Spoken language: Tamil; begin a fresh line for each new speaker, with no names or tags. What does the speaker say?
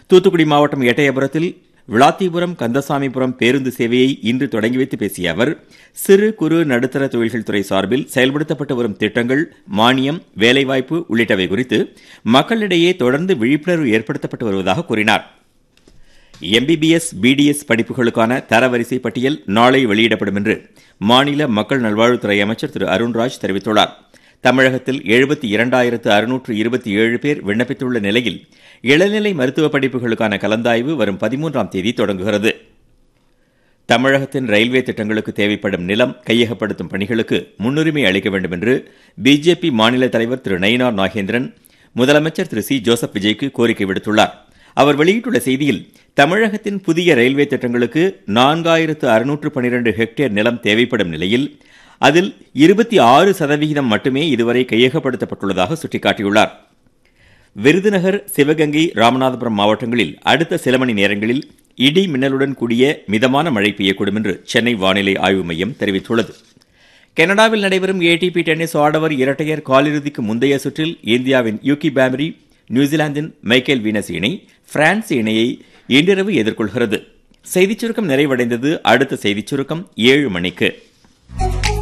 தூத்துக்குடி மாவட்டம் எட்டயபுரத்தில் விளாத்திபுரம் கந்தசாமிபுரம் பேருந்து சேவையை இன்று தொடங்கி வைத்து பேசிய அவர் சிறு குறு நடுத்தர தொழில்கள் துறை சார்பில் செயல்படுத்தப்பட்டு வரும் திட்டங்கள் மானியம் வேலைவாய்ப்பு உள்ளிட்டவை குறித்து மக்களிடையே தொடர்ந்து விழிப்புணர்வு ஏற்படுத்தப்பட்டு வருவதாக கூறினார் எம்பிபிஎஸ் பிடிஎஸ் படிப்புகளுக்கான தரவரிசை பட்டியல் நாளை வெளியிடப்படும் என்று மாநில மக்கள் நல்வாழ்வுத்துறை அமைச்சர் திரு அருண்ராஜ் தெரிவித்துள்ளார் தமிழகத்தில் எழுபத்தி இரண்டாயிரத்து அறுநூற்று இருபத்தி ஏழு பேர் விண்ணப்பித்துள்ள நிலையில் இளநிலை மருத்துவ படிப்புகளுக்கான கலந்தாய்வு வரும் பதிமூன்றாம் தேதி தொடங்குகிறது தமிழகத்தின் ரயில்வே திட்டங்களுக்கு தேவைப்படும் நிலம் கையகப்படுத்தும் பணிகளுக்கு முன்னுரிமை அளிக்க வேண்டும் என்று பிஜேபி மாநில தலைவர் திரு நயினார் நாகேந்திரன் முதலமைச்சர் திரு சி ஜோசப் விஜய்க்கு கோரிக்கை விடுத்துள்ளார் அவர் வெளியிட்டுள்ள செய்தியில் தமிழகத்தின் புதிய ரயில்வே திட்டங்களுக்கு நான்காயிரத்து அறுநூற்று பனிரெண்டு ஹெக்டேர் நிலம் தேவைப்படும் நிலையில் அதில் இருபத்தி ஆறு சதவிகிதம் மட்டுமே இதுவரை கையகப்படுத்தப்பட்டுள்ளதாக சுட்டிக்காட்டியுள்ளார் விருதுநகர் சிவகங்கை ராமநாதபுரம் மாவட்டங்களில் அடுத்த சில மணி நேரங்களில் இடி மின்னலுடன் கூடிய மிதமான மழை பெய்யக்கூடும் என்று சென்னை வானிலை ஆய்வு மையம் தெரிவித்துள்ளது கனடாவில் நடைபெறும் ஏடிபி டென்னிஸ் ஆடவர் இரட்டையர் காலிறுதிக்கு முந்தைய சுற்றில் இந்தியாவின் யூகி பாமரி நியூசிலாந்தின் மைக்கேல் வீனஸ் இணை பிரான்ஸ் இணையை இன்றிரவு எதிர்கொள்கிறது செய்திச் சுருக்கம் நிறைவடைந்தது அடுத்த செய்திச் சுருக்கம் ஏழு மணிக்கு